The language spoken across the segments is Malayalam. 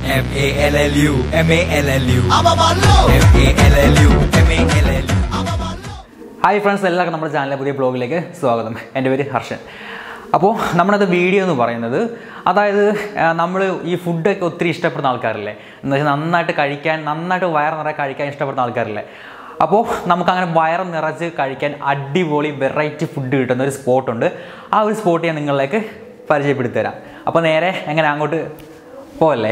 M A L L U M A L L U M A L L U M A L L U hi friends എല്ലാവർക്കും നമ്മുടെ ചാനലിലെ പുതിയ ബ്ലോഗിലേക്ക് സ്വാഗതം എൻ്റെ പേര് ഹർഷൻ അപ്പോൾ നമ്മളത് വീഡിയോ എന്ന് പറയുന്നത് അതായത് നമ്മൾ ഈ ഫുഡൊക്കെ ഒത്തിരി ഇഷ്ടപ്പെടുന്ന ആൾക്കാരില്ലേ എന്ന് വെച്ചാൽ നന്നായിട്ട് കഴിക്കാൻ നന്നായിട്ട് വയർ നിറയെ കഴിക്കാൻ ഇഷ്ടപ്പെടുന്ന ആൾക്കാരില്ലേ അപ്പോൾ നമുക്കങ്ങനെ വയർ നിറച്ച് കഴിക്കാൻ അടിപൊളി വെറൈറ്റി ഫുഡ് കിട്ടുന്ന ഒരു സ്പോട്ടുണ്ട് ആ ഒരു സ്പോട്ട് ഞാൻ നിങ്ങളിലേക്ക് പരിചയപ്പെടുത്തി തരാം അപ്പോൾ നേരെ എങ്ങനെ അങ്ങോട്ട് പോവല്ലേ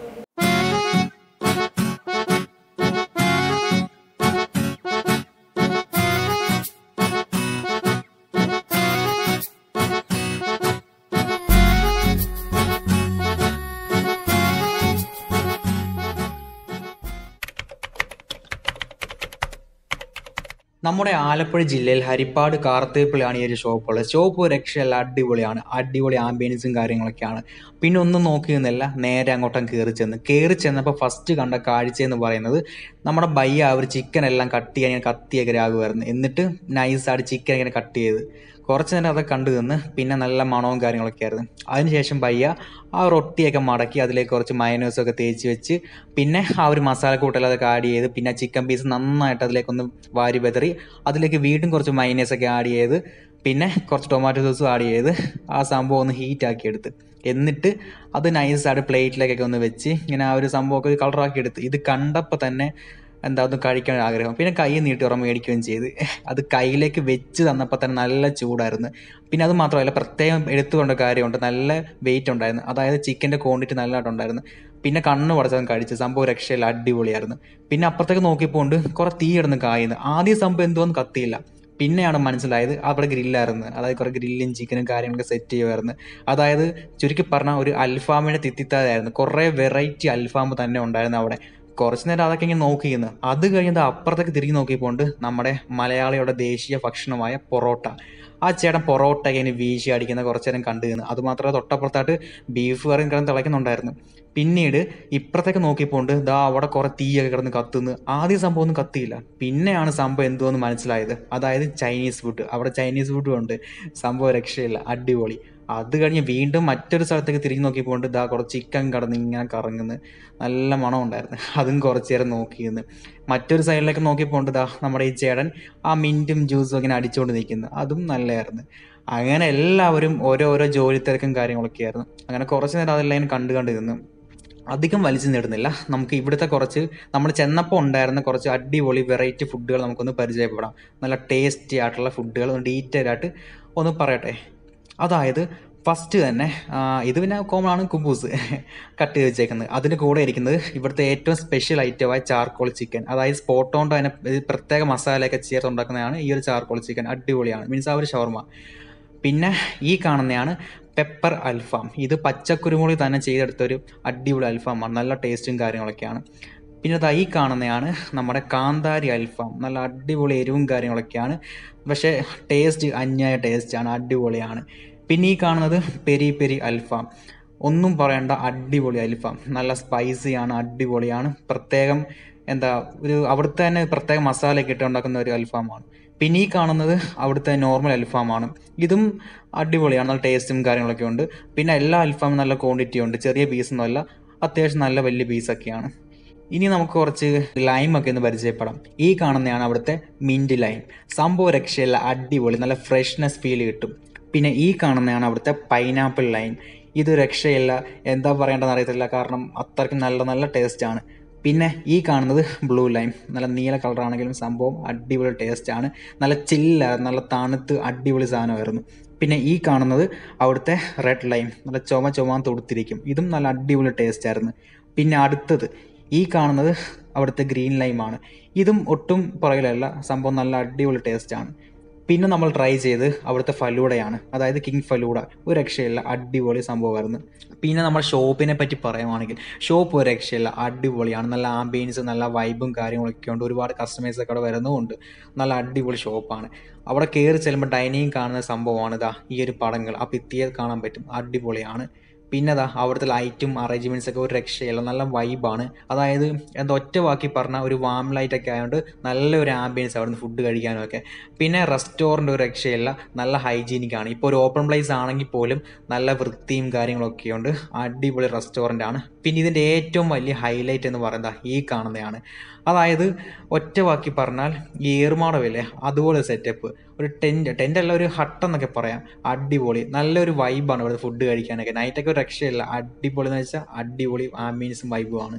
നമ്മുടെ ആലപ്പുഴ ജില്ലയിൽ ഹരിപ്പാട് കാർത്തേപ്പിലാണ് ഈ ഒരു ഷോപ്പുള്ളത് ഷോപ്പ് രക്ഷയല്ല അടിപൊളിയാണ് അടിപൊളി ആംബിയൻസും കാര്യങ്ങളൊക്കെയാണ് പിന്നെ ഒന്നും നോക്കിയൊന്നുമല്ല നേരെ അങ്ങോട്ടും കയറി ചെന്ന് കയറി ചെന്നപ്പോൾ ഫസ്റ്റ് കണ്ട കാഴ്ച എന്ന് പറയുന്നത് നമ്മുടെ ബയ്യ അവർ ചിക്കൻ എല്ലാം കട്ട് ചെയ്യാൻ ഇങ്ങനെ കത്തിയൊക്കെ രാകുമായിരുന്നു എന്നിട്ട് നൈസായിട്ട് ചിക്കൻ ഇങ്ങനെ കട്ട് ചെയ്ത് കുറച്ച് നേരം അതൊക്കെ കണ്ടു നിന്ന് പിന്നെ നല്ല മണവും കാര്യങ്ങളൊക്കെ ആയിരുന്നു അതിനുശേഷം പയ്യ ആ റൊട്ടിയൊക്കെ മടക്കി അതിലേക്ക് കുറച്ച് മയനോസൊക്കെ തേച്ച് വെച്ച് പിന്നെ ആ ഒരു മസാലക്കൂട്ടെല്ലാം അതൊക്കെ ആഡ് ചെയ്ത് പിന്നെ ചിക്കൻ പീസ് നന്നായിട്ട് അതിലേക്കൊന്ന് വാരി ബെതറി അതിലേക്ക് വീണ്ടും കുറച്ച് മൈനേഴ്സൊക്കെ ആഡ് ചെയ്ത് പിന്നെ കുറച്ച് ടൊമാറ്റോ സോസും ആഡ് ചെയ്ത് ആ സംഭവം ഒന്ന് ഹീറ്റ് ആക്കി എടുത്ത് എന്നിട്ട് അത് നൈസായിട്ട് പ്ലേറ്റിലേക്കൊക്കെ ഒന്ന് വെച്ച് ഇങ്ങനെ ആ ഒരു സംഭവമൊക്കെ കളറാക്കി എടുത്ത് ഇത് കണ്ടപ്പോൾ തന്നെ എന്താ ഒന്ന് കഴിക്കാൻ ഒരു ആഗ്രഹം പിന്നെ കൈ നീട്ടി ഉറ മേടിക്കുകയും ചെയ്ത് അത് കയ്യിലേക്ക് വെച്ച് തന്നപ്പോൾ തന്നെ നല്ല ചൂടായിരുന്നു പിന്നെ അത് മാത്രമല്ല പ്രത്യേകം എടുത്തുകൊണ്ട കാര്യമുണ്ട് നല്ല വെയിറ്റ് ഉണ്ടായിരുന്നു അതായത് ചിക്കൻ്റെ ക്വാണ്ടിറ്റി നല്ലതായിട്ടുണ്ടായിരുന്നു പിന്നെ കണ്ണ് പടച്ചതും കഴിച്ച് സംഭവം രക്ഷയില്ല അടിപൊളിയായിരുന്നു പിന്നെ അപ്പുറത്തേക്ക് നോക്കിപ്പോണ്ട് കുറെ തീ ഇടുന്ന് കായുന്നു ആദ്യം സംഭവം എന്തോന്നും കത്തിയില്ല പിന്നെയാണ് മനസ്സിലായത് അവിടെ ഗ്രില്ലായിരുന്നു അതായത് കുറേ ഗ്രില്ലും ചിക്കനും കാര്യങ്ങളൊക്കെ സെറ്റ് ചെയ്യുമായിരുന്നു അതായത് ചുരുക്കി പറഞ്ഞാൽ ഒരു അൽഫാമിൻ്റെ തിത്തിത്താതായിരുന്നു കുറേ വെറൈറ്റി അൽഫാം തന്നെ ഉണ്ടായിരുന്നു അവിടെ കുറച്ച് നേരം അതൊക്കെ ഇങ്ങനെ നോക്കിയിരുന്നു അത് കഴിഞ്ഞത് അപ്പുറത്തേക്ക് തിരിഞ്ഞ് നോക്കിയപ്പോണ്ട് നമ്മുടെ മലയാളിയുടെ ദേശീയ ഭക്ഷണമായ പൊറോട്ട ആ ചേട്ടൻ പൊറോട്ട ഇങ്ങനെ വീശി അടിക്കുന്ന കുറച്ച് നേരം കണ്ടു നിന്ന് അതുമാത്രമല്ല തൊട്ടപ്പുറത്തായിട്ട് ബീഫ് കറിയും കിടന്ന് തിളയ്ക്കുന്നുണ്ടായിരുന്നു പിന്നീട് ഇപ്പുറത്തേക്ക് നോക്കിയപ്പോണ്ട് ദാ അവിടെ കുറെ തീയൊക്കെ കിടന്ന് കത്തുന്നു ആദ്യം സംഭവം ഒന്നും കത്തിയില്ല പിന്നെയാണ് സംഭവം എന്തോന്ന് മനസ്സിലായത് അതായത് ചൈനീസ് ഫുഡ് അവിടെ ചൈനീസ് ഫുഡും ഉണ്ട് സംഭവം രക്ഷയില്ല അടിപൊളി അത് കഴിഞ്ഞ് വീണ്ടും മറ്റൊരു സ്ഥലത്തേക്ക് തിരിഞ്ഞ് നോക്കിയപ്പോൾ ഇതാ കുറച്ച് ചിക്കൻ കടന്ന് ഇങ്ങനെ കറങ്ങുന്നു നല്ല മണം ഉണ്ടായിരുന്നു അതും കുറച്ച് നേരം നോക്കിയിരുന്നു മറ്റൊരു സൈഡിലേക്ക് നോക്കിയപ്പോൾ ഇതാ നമ്മുടെ ഈ ചേട്ടൻ ആ മിൻറ്റും ജ്യൂസും ഇങ്ങനെ അടിച്ചുകൊണ്ട് നിൽക്കുന്നു അതും നല്ലതായിരുന്നു അങ്ങനെ എല്ലാവരും ഓരോരോ ജോലി തിരക്കും കാര്യങ്ങളൊക്കെ ആയിരുന്നു അങ്ങനെ കുറച്ച് നേരം അതെല്ലാം ഇങ്ങനെ കണ്ടു കണ്ടു നിന്നു അധികം വലിച്ചു നേടുന്നില്ല നമുക്ക് ഇവിടുത്തെ കുറച്ച് നമ്മൾ ചെന്നപ്പോൾ ഉണ്ടായിരുന്ന കുറച്ച് അടിപൊളി വെറൈറ്റി ഫുഡുകൾ നമുക്കൊന്ന് പരിചയപ്പെടാം നല്ല ടേസ്റ്റി ആയിട്ടുള്ള ഫുഡുകൾ ഒന്ന് ഡീറ്റെയിൽ ആയിട്ട് ഒന്ന് പറയട്ടെ അതായത് ഫസ്റ്റ് തന്നെ ആ, ഇത് പിന്നെ കോമൺ ആണ് കുബൂസ് കട്ട് ചെയ്ത് വെച്ചേക്കുന്നത് അതിന് കൂടെ ഇരിക്കുന്നത് ഇവിടുത്തെ ഏറ്റവും സ്പെഷ്യൽ ഐറ്റമായ ചാർക്കോൾ ചിക്കൻ അതായത് സ്പോട്ട് കൊണ്ട് അതിനെ ഇത് പ്രത്യേക മസാലയൊക്കെ ചേർത്ത് ഉണ്ടാക്കുന്നതാണ് ഈ ഒരു ചാർക്കോൾ ചിക്കൻ അടിപൊളിയാണ് മീൻസ് ആ ഒരു ഷവർമ പിന്നെ ഈ കാണുന്നതാണ് പെപ്പർ അൽഫാം ഇത് പച്ചക്കുരുമുളക് തന്നെ ചെയ്തെടുത്ത ഒരു അടിപൊളി അൽഫാമാണ് നല്ല ടേസ്റ്റും കാര്യങ്ങളൊക്കെയാണ് പിന്നെ ദാ ഈ കാണുന്നതാണ് നമ്മുടെ കാന്താരി അൽഫാം നല്ല അടിപൊളി എരിവും കാര്യങ്ങളൊക്കെയാണ് പക്ഷേ ടേസ്റ്റ് അന്യായ ടേസ്റ്റാണ് അടിപൊളിയാണ് പിന്നെ ഈ കാണുന്നത് പെരി പെരി അൽഫാം ഒന്നും പറയണ്ട അടിപൊളി അൽഫാം നല്ല സ്പൈസിയാണ് അടിപൊളിയാണ് പ്രത്യേകം എന്താ ഒരു അവിടുത്തെ തന്നെ പ്രത്യേക മസാലയൊക്കെ ഇട്ട് ഉണ്ടാക്കുന്ന ഒരു അൽഫാമാണ് പിന്നെ ഈ കാണുന്നത് അവിടുത്തെ നോർമൽ അൽഫാമാണ് ഇതും അടിപൊളിയാണ് നല്ല ടേസ്റ്റും കാര്യങ്ങളൊക്കെ ഉണ്ട് പിന്നെ എല്ലാ അൽഫാമും നല്ല ക്വാണ്ടിറ്റി ഉണ്ട് ചെറിയ പീസൊന്നും അല്ല അത്യാവശ്യം നല്ല വലിയ പീസൊക്കെയാണ് ഇനി നമുക്ക് കുറച്ച് ലൈം ഒക്കെ ഒന്ന് പരിചയപ്പെടാം ഈ കാണുന്നതാണ് അവിടുത്തെ മിൻറ്റ് ലൈം സംഭവം രക്ഷയില്ല അടിപൊളി നല്ല ഫ്രഷ്നെസ് ഫീൽ കിട്ടും പിന്നെ ഈ കാണുന്നതാണ് അവിടുത്തെ പൈനാപ്പിൾ ലൈം ഇത് രക്ഷയില്ല എന്താ പറയേണ്ടതെന്ന് അറിയത്തില്ല കാരണം അത്രയ്ക്കും നല്ല നല്ല ടേസ്റ്റാണ് പിന്നെ ഈ കാണുന്നത് ബ്ലൂ ലൈം നല്ല നീല കളറാണെങ്കിലും സംഭവം അടിപൊളി ടേസ്റ്റാണ് നല്ല ചില്ല നല്ല തണുത്ത് അടിപൊളി സാധനമായിരുന്നു പിന്നെ ഈ കാണുന്നത് അവിടുത്തെ റെഡ് ലൈം നല്ല ചുമ ചുമാൻ തൊടുത്തിരിക്കും ഇതും നല്ല അടിപൊളി ടേസ്റ്റ് ആയിരുന്നു പിന്നെ അടുത്തത് ഈ കാണുന്നത് അവിടുത്തെ ഗ്രീൻ ലൈമാണ് ഇതും ഒട്ടും പുറകിലല്ല സംഭവം നല്ല അടിപൊളി ടേസ്റ്റാണ് പിന്നെ നമ്മൾ ട്രൈ ചെയ്ത് അവിടുത്തെ ഫലൂഡയാണ് അതായത് കിങ് ഫലൂഡ ഒരു രക്ഷയില്ല അടിപൊളി സംഭവമായിരുന്നു പിന്നെ നമ്മൾ ഷോപ്പിനെ പറ്റി പറയുവാണെങ്കിൽ ഷോപ്പ് ഒരു രക്ഷയില്ല അടിപൊളിയാണ് നല്ല ആംബിയൻസ് നല്ല വൈബും കാര്യങ്ങളൊക്കെ ഉണ്ട് ഒരുപാട് കസ്റ്റമേഴ്സ് ഒക്കെ അവിടെ വരുന്നുമുണ്ട് നല്ല അടിപൊളി ഷോപ്പാണ് അവിടെ കയറി ചെല്ലുമ്പോൾ ഡൈനിങ് കാണുന്ന സംഭവമാണ് ഇതാ ഈ ഒരു പടങ്ങൾ ആ ഭിത്തിയെ കാണാൻ പറ്റും അടിപൊളിയാണ് പിന്നെ അതാ അവിടുത്തെ ലൈറ്റും അറേഞ്ച്മെൻറ്റ്സ് ഒക്കെ ഒരു രക്ഷയില്ല നല്ല വൈബാണ് അതായത് എന്താ ഒറ്റ വാക്കി പറഞ്ഞാൽ ഒരു വാം ലൈറ്റൊക്കെ ആയതുകൊണ്ട് നല്ലൊരു ആംബിയൻസ് അവിടുന്ന് ഫുഡ് കഴിക്കാനും ഒക്കെ പിന്നെ റെസ്റ്റോറൻറ്റ് ഒരു രക്ഷയില്ല നല്ല ഹൈജീനിക് ആണ് ഇപ്പോൾ ഒരു ഓപ്പൺ പ്ലേസ് ആണെങ്കിൽ പോലും നല്ല വൃത്തിയും കാര്യങ്ങളൊക്കെ ഉണ്ട് അടിപൊളി റെസ്റ്റോറൻ്റ് ആണ് പിന്നെ ഇതിൻ്റെ ഏറ്റവും വലിയ ഹൈലൈറ്റ് എന്ന് പറയുന്നത് ഈ കാണുന്നതാണ് അതായത് ഒറ്റ വാക്കി പറഞ്ഞാൽ ഈ ഏറുമാടമില്ലേ അതുപോലെ സെറ്റപ്പ് ഒരു ടെൻറ്റ് ടെൻ്റ് അല്ല ഒരു ഹട്ട് എന്നൊക്കെ പറയാം അടിപൊളി നല്ലൊരു വൈബാണ് ഇവിടെ ഫുഡ് കഴിക്കാനൊക്കെ നൈറ്റൊക്കെ ഒരു രക്ഷയില്ല അടിപൊളി എന്ന് വെച്ചാൽ അടിപൊളി ആംബിയൻസും വൈബുമാണ്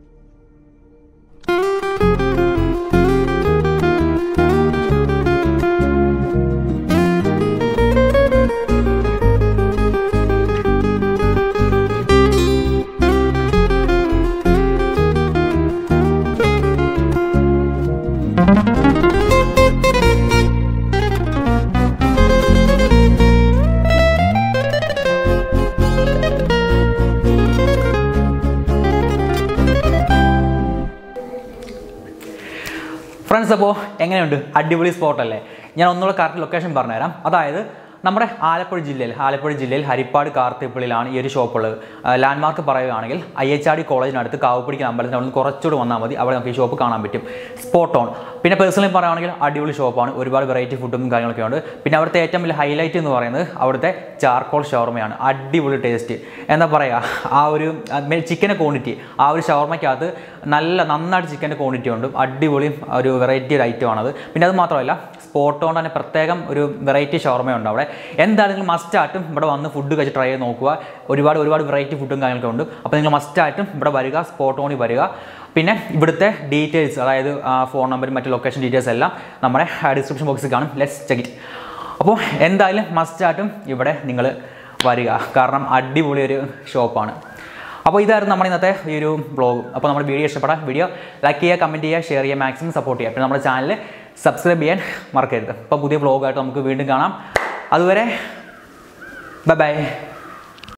ഫ്രണ്ട്സ് അപ്പോൾ എങ്ങനെയുണ്ട് അടിപൊളി സ്പോട്ടല്ലേ ഞാൻ ഒന്നുകൂടെ കറക്റ്റ് ലൊക്കേഷൻ പറഞ്ഞുതരാം അതായത് നമ്മുടെ ആലപ്പുഴ ജില്ലയിൽ ആലപ്പുഴ ജില്ലയിൽ ഹരിപ്പാട് കാർത്തിപ്പള്ളിയിലാണ് ഈ ഒരു ഷോപ്പ് ഉള്ളത് ലാൻഡ്മാർക്ക് പറയുകയാണെങ്കിൽ ഐ എച്ച് ആർ ഡി കോളേജിനടുത്ത് കാവുപിടിക്കുന്ന അമ്പലത്തിന് അവിടെ നിന്ന് കുറച്ചുകൂടി വന്നാൽ മതി അവിടെ നമുക്ക് ഈ ഷോപ്പ് കാണാൻ പറ്റും സ്പോട്ട് ഓൺ പിന്നെ പേഴ്സണലി പറയുകയാണെങ്കിൽ അടിപൊളി ഷോപ്പാണ് ഒരുപാട് വെറൈറ്റി ഫുഡും കാര്യങ്ങളൊക്കെ ഉണ്ട് പിന്നെ അവിടുത്തെ ഏറ്റവും വലിയ ഹൈലൈറ്റ് എന്ന് പറയുന്നത് അവിടുത്തെ ചാർക്കോൾ ഷവർമയാണ് അടിപൊളി ടേസ്റ്റ് എന്താ പറയുക ആ ഒരു ചിക്കൻ്റെ ക്വാണ്ടിറ്റി ആ ഒരു ഷവർമയ്ക്കകത്ത് നല്ല നന്നായിട്ട് ചിക്കൻ്റെ ക്വാണ്ടിറ്റി ഉണ്ട് അടിപൊളി ഒരു വെറൈറ്റി ഒരു ഐറ്റമാണത് പിന്നെ അത് മാത്രമല്ല സ്പോട്ട് കൊണ്ട് തന്നെ പ്രത്യേകം ഒരു വെറൈറ്റി ഷവർമയുണ്ട് അവിടെ എന്തായാലും നിങ്ങൾ മസ്റ്റായിട്ടും ഇവിടെ വന്ന് ഫുഡ് കഴിച്ച് ട്രൈ ചെയ്ത് നോക്കുക ഒരുപാട് ഒരുപാട് വെറൈറ്റി ഫുഡും കാര്യങ്ങളൊക്കെ ഉണ്ട് അപ്പോൾ നിങ്ങൾ മസ്റ്റായിട്ടും ഇവിടെ വരിക സ്പോട്ട് ഓണിൽ വരിക പിന്നെ ഇവിടുത്തെ ഡീറ്റെയിൽസ് അതായത് ഫോൺ നമ്പറും മറ്റു ലൊക്കേഷൻ ഡീറ്റെയിൽസ് എല്ലാം നമ്മുടെ ഡിസ്ക്രിപ്ഷൻ ബോക്സിൽ കാണും ലെറ്റ്സ് ചെക്ക് ഇറ്റ് അപ്പോൾ എന്തായാലും മസ്റ്റായിട്ടും ഇവിടെ നിങ്ങൾ വരിക കാരണം അടിപൊളി ഒരു ഷോപ്പാണ് അപ്പോൾ ഇതായിരുന്നു നമ്മുടെ ഇന്നത്തെ ഈ ഒരു ബ്ലോഗ് അപ്പോൾ നമ്മുടെ വീഡിയോ ഇഷ്ടപ്പെടാൻ വീഡിയോ ലൈക്ക് ചെയ്യുക കമൻറ്റ് ചെയ്യുക ഷെയർ ചെയ്യുക മാക്സിമം സപ്പോർട്ട് ചെയ്യുക പിന്നെ നമ്മുടെ ചാനൽ സബ്സ്ക്രൈബ് ചെയ്യാൻ മറക്കരുത് അപ്പോൾ പുതിയ ബ്ലോഗായിട്ട് നമുക്ക് വീണ്ടും കാണാം അതുവരെ ബൈ ബൈ